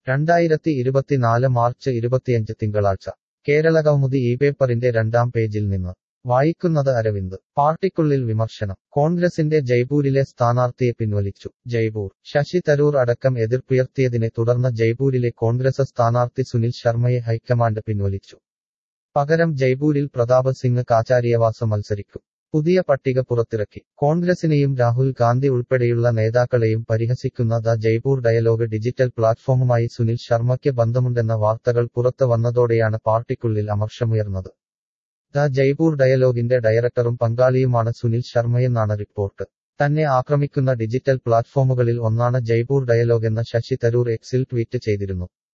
രണ്ടായിരത്തി ഇരുപത്തിനാല് മാർച്ച് ഇരുപത്തിയഞ്ച് തിങ്കളാഴ്ച കേരളകൗമുദി ഈ പേപ്പറിന്റെ രണ്ടാം പേജിൽ നിന്ന് വായിക്കുന്നത് അരവിന്ദ് പാർട്ടിക്കുള്ളിൽ വിമർശനം കോൺഗ്രസിന്റെ ജയ്പൂരിലെ സ്ഥാനാർത്ഥിയെ പിൻവലിച്ചു ജയ്പൂർ ശശി തരൂർ അടക്കം എതിർപ്പുയർത്തിയതിനെ തുടർന്ന് ജയ്പൂരിലെ കോൺഗ്രസ് സ്ഥാനാർത്ഥി സുനിൽ ശർമ്മയെ ഹൈക്കമാൻഡ് പിൻവലിച്ചു പകരം ജയ്പൂരിൽ പ്രതാപ് സിംഗ് കാച്ചാരിയവാസ് മത്സരിക്കും പുതിയ പട്ടിക പുറത്തിറക്കി കോൺഗ്രസിനെയും രാഹുൽ ഗാന്ധി ഉൾപ്പെടെയുള്ള നേതാക്കളെയും പരിഹസിക്കുന്ന ദ ജയ്പൂർ ഡയലോഗ് ഡിജിറ്റൽ പ്ലാറ്റ്ഫോമുമായി സുനിൽ ശർമ്മയ്ക്ക് ബന്ധമുണ്ടെന്ന വാർത്തകൾ പുറത്ത് വന്നതോടെയാണ് പാർട്ടിക്കുള്ളിൽ അമർഷമുയർന്നത് ദ ജയ്പൂർ ഡയലോഗിന്റെ ഡയറക്ടറും പങ്കാളിയുമാണ് സുനിൽ ശർമ്മയെന്നാണ് റിപ്പോർട്ട് തന്നെ ആക്രമിക്കുന്ന ഡിജിറ്റൽ പ്ലാറ്റ്ഫോമുകളിൽ ഒന്നാണ് ജയ്പൂർ ഡയലോഗ് എന്ന് ശശി തരൂർ എക്സിൽ ട്വീറ്റ് ചെയ്തിരുന്നു